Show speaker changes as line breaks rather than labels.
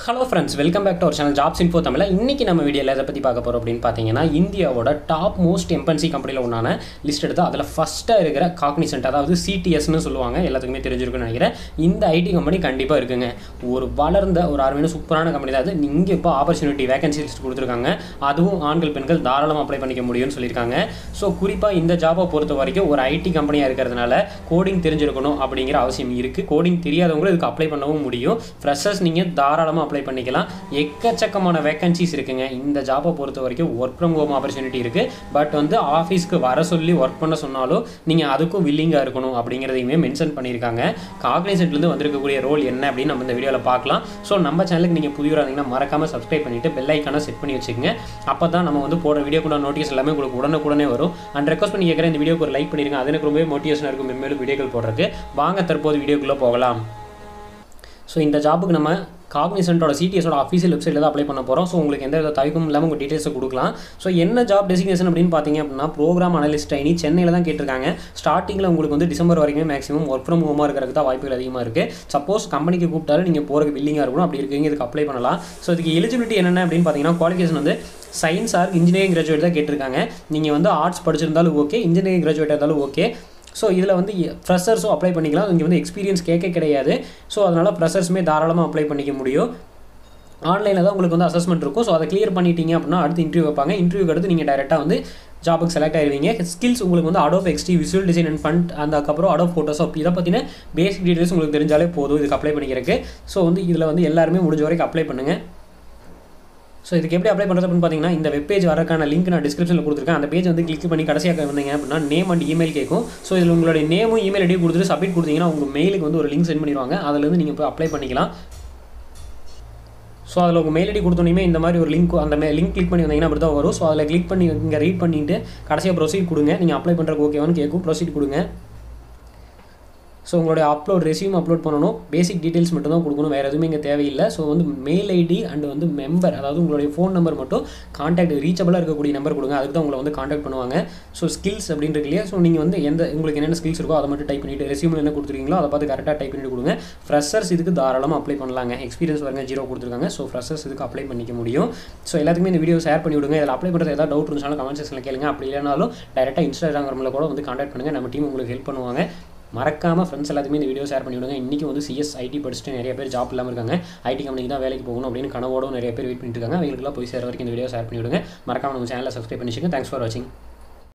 hello friends welcome back to our channel jobs info Tamil இன்னைக்கு நம்ம வீடியோவில் எதை பற்றி பார்க்க போகிறோம் அப்படின்னு பார்த்தீங்கன்னா இந்தியாவோட டாப் மோஸ்ட் எம்பன்சி கம்பெனியில் ஒன்றான லிஸ்ட் எடுத்து அதில் ஃபஸ்ட்டாக இருக்கிற காக்னிசென்ட் அதாவது சிடிஎஸ்னு சொல்லுவாங்க எல்லாத்துக்குமே தெரிஞ்சிருக்குன்னு நினைக்கிறேன் இந்த ஐடி கம்பெனி கண்டிப்பாக இருக்குங்க ஒரு வளர்ந்த ஒரு அருமையான சூப்பரான கம்பெனி தான் அது இங்கே இப்போ ஆப்பர்ச்சுனிட்டி வேகன்சி லிஸ்ட் கொடுத்துருக்காங்க அதுவும் ஆண்கள் பெண்கள் தாராளமாக அப்ளை பண்ணிக்க முடியும்னு சொல்லியிருக்காங்க ஸோ குறிப்பாக இந்த ஜாபை பொறுத்த வரைக்கும் ஒரு ஐடி கம்பெனியாக இருக்கிறதுனால கோடிங் தெரிஞ்சிருக்கணும் அப்படிங்கிற அவசியம் இருக்குது கோடிங் தெரியாதவங்களும் இதுக்கு அப்ளை பண்ணவும் முடியும் ஃப்ரெஷர்ஸ் நீங்கள் தாராளமாக அப்ளை பண்ணிக்கலாம் எக்கச்சக்கமான வேகன்சிஸ் இருக்குங்க இந்த ஜாபை பொறுத்த வரைக்கும் ஒர்க் ஃப்ரம் ஹோம் ஆப்பர்ச்சுனிட்டி இருக்குது பட் வந்து ஆஃபீஸ்க்கு வர சொல்லி ஒர்க் பண்ண சொன்னாலும் நீங்கள் அதுக்கும் வில்லிங்காக இருக்கணும் அப்படிங்கிறதையுமே மென்ஷன் பண்ணியிருக்காங்க காக்னிசென்ட்லேருந்து வந்திருக்கக்கூடிய ரோல் என்ன அப்படின்னு நம்ம இந்த வீடியோவில் பார்க்கலாம் ஸோ நம்ம சேனலுக்கு நீங்கள் புதியவராக இருந்தீங்கன்னா மறக்காமல் சப்ஸ்கிரைப் பண்ணிவிட்டு பெல் ஐக்கானை செட் பண்ணி வச்சுக்கோங்க அப்போ தான் நம்ம வந்து போடுற வீடியோ கூட நோட்டீஸ் எல்லாமே உங்களுக்கு உடனுக்குடனே வரும் அண்ட் ரெக்வஸ்ட் பண்ணி கேட்குறேன் இந்த வீடியோக்கு ஒரு லைக் பண்ணிருங்க அது எனக்கு ரொம்பவே மோட்டிவேஷனாக இருக்கும் மென்மேலும் வீடியோக்கள் போடுறதுக்கு வாங்க தற்போது வீடியோக்குள்ளே போகலாம் ஸோ இந்த ஜாபுக்கு நம்ம காக்னிசென்ட்டோட சிடிஎஸோட அஃபீஷியல் வெப்சைட்டில் தான் அப்ளை பண்ண போகிறோம் ஸோ உங்களுக்கு எந்த வித தவிப்பும் இல்லாமல் உங்கள் டீட்டெயில்ஸை கொடுக்கலாம் ஸோ என்ன ஜாப் டெசிக்னேஷன் அப்படின்னு பார்த்தீங்க அப்படின்னா ப்ரோக்ராம் அனலிஸ்ட் ஐனி சென்னையில் தான் கேட்டிருக்காங்க ஸ்டார்டிங்கில் உங்களுக்கு வந்து டிசம்பர் வரைக்குமே மேக்ஸிமம் ஒர்க் ஃப்ரம் ஹோமாக இருக்கிறதுக்கு தான் வாய்ப்புகள் அதிகமாக இருக்குது சப்போஸ் கம்பெனிக்கு கூப்பிட்டாலும் நீங்கள் போகிறதுக்கு பில்லிங்காக இருக்கணும் அப்படி இருக்கீங்க இதுக்கு அப்ளை பண்ணலாம் ஸோ இதுக்கு எலிஜிபிலிட்டி என்னென்ன அப்படின்னு பார்த்தீங்கன்னா குவாலிஃபிகேஷன் வந்து சயின்ஸ் ஆர் இன்ஜினியரிங் கிராஜுவேட் தான் கேட்டிருக்காங்க நீங்கள் வந்து ஆர்ட்ஸ் படிச்சிருந்தாலும் ஓகே இன்ஜினியரிங் கிராஜுவேட் இருந்தாலும் ஓகே ஸோ இதில் வந்து ஃப்ரெஷர்ஸும் அப்ளை பண்ணிக்கலாம் இங்கே வந்து எக்ஸ்பீரியன்ஸ் கேட்க கிடையாது ஸோ அதனால் ஃப்ரெஷர்ஸுமே தாராளமாக அப்ளை பண்ணிக்க முடியும் ஆன்லைனில் தான் உங்களுக்கு வந்து அசஸ்மெண்ட் இருக்கும் ஸோ அதை கிளியர் பண்ணிட்டீங்க அப்படின்னா அடுத்து இன்டர்வியூ வைப்பாங்க இன்டர்வியூக்கு அடுத்து நீங்கள் டேரெக்டாக வந்து ஜாபுக்கு செலக்ட் ஆயிருவீங்க ஸ்கில்ஸ் உங்களுக்கு வந்து Adobe XD visual design and font அதுக்கப்புறம் அடோப் ஃபோட்டோஷாப் இதை பற்றின பேசிக் டீட்டெயில்ஸ் உங்களுக்கு தெரிஞ்சாலே போதும் இதுக்கு அப்ளை பண்ணிக்கிறதுக்கு ஸோ வந்து இதில் வந்து எல்லாருமே முடிஞ்ச வரைக்கும் அப்ளை பண்ணுங்கள் ஸோ இதுக்கு எப்படி அப்ளை பண்ணுறது அப்படின்னு பார்த்தீங்கன்னா இந்த வெப் பேஜ் வரக்கான லிங்க் நான் டிஸ்கிரிப்ஷனில் கொடுத்துருக்கேன் அந்த பேஜ் வந்து கிளிக் பண்ணி கடைசியாக வந்தீங்க அப்படின்னா நேம் அண்ட் இமெயில் கேட்கும் ஸோ இதில் உங்களுடைய நேமும் இமெயில் ஐடி கொடுத்துட்டு சப்மிட் கொடுத்தீங்கன்னா உங்கள் மெயிலுக்கு வந்து ஒரு லிங்க் சென்ட் பண்ணிடுவாங்க அதுலேருந்து நீங்கள் போய் அப்ளை பண்ணிக்கலாம் ஸோ அதில் உங்கள் மெயில் ஐடி கொடுத்தோன்னே இந்த மாதிரி ஒரு லிங்க் அந்த மே லிங்க் கிளிக் பண்ணி வந்தீங்கன்னா அப்படி தான் வரும் ஸோ அதில் கிளிக் பண்ணி இங்கே ரீட் பண்ணிவிட்டு கடைசியாக ப்ரொசீட் கொடுங்க நீங்கள் அப்ளை பண்ணுறதுக்கு ஓகேவான்னு கேட்கும் ப்ரொசீட் கொடுங்க ஸோ உங்களுடைய அப்லோட் ரெசியூம் அப்லோட் பண்ணணும் பேசிக் டீட்டெயில்ஸ் மட்டும் தான் கொடுக்கணும் வேறு எதுவுமே இங்கே தேவையில்லை ஸோ வந்து மெயில் ஐடி அண்ட் வந்து மெம்பர் அதாவது உங்களுடைய ஃபோன் நம்பர் மட்டும் காண்டாக்ட் ரீச்சபிளாக இருக்கக்கூடிய நம்பர் கொடுங்க அதுக்கு தான் உங்களை வந்து காண்டாக்ட் பண்ணுவாங்க ஸோ ஸ்கில்ஸ் அப்படின்றது இல்லையா ஸோ நீங்கள் வந்து எந்த உங்களுக்கு என்னென்ன ஸ்கில்ஸ் இருக்கோ அதை மட்டும் டைப் பண்ணிவிட்டு ரெசியூமில் என்ன கொடுத்துருக்கீங்களோ அதை பார்த்து கரெக்டாக டைப் பண்ணிட்டு கொடுங்க ஃப்ரெஷர்ஸ் இதுக்கு தாராளமாக அப்ளை பண்ணலாங்க எக்ஸ்பீரியன்ஸ் வரங்க ஜீரோ கொடுத்துருக்காங்க ஸோ ஃப்ரெஷர்ஸ் இதுக்கு அப்ளை பண்ணிக்க முடியும் ஸோ எல்லாத்துக்குமே இந்த வீடியோ ஷேர் பண்ணி விடுங்க இதில் அப்ளை பண்ணுறது ஏதாவது டவுட் இருந்துச்சாலும் கமெண்ட் செக்ஷனில் கேளுங்க அப்படி இல்லைனாலும் டேரெக்டாக இன்ஸ்டாகிராமில் கூட வந்து காண்டாக்ட் பண்ணுங்கள் நம்ம டீம் உங்களுக்கு ஹெல்ப் பண்ணுவாங்க மறக்காமல் ஃப்ரெண்ட்ஸ் எல்லாத்துமே இந்த வீடியோ ஷேர் பண்ணி விடுங்க இன்றைக்கி வந்து சிஎஸ் ஐடி படிச்சுட்டு நிறைய பேர் ஜாப் இல்லாமல் இருக்காங்க ஐடி கம்பெனிக்கு தான் வேலைக்கு போகணும் அப்படின்னு கனவோடும் நிறைய பேர் வெயிட் பண்ணிட்டு இருக்காங்க அவங்களுக்குலாம் போய் சேர வரைக்கும் இந்த வீடியோ ஷேர் பண்ணி விடுங்க மறக்காம நம்ம சேனலை சப்ஸ்கிரைப் பண்ணிச்சுங்க தேங்க்ஸ் ஃபார் வாட்சிங்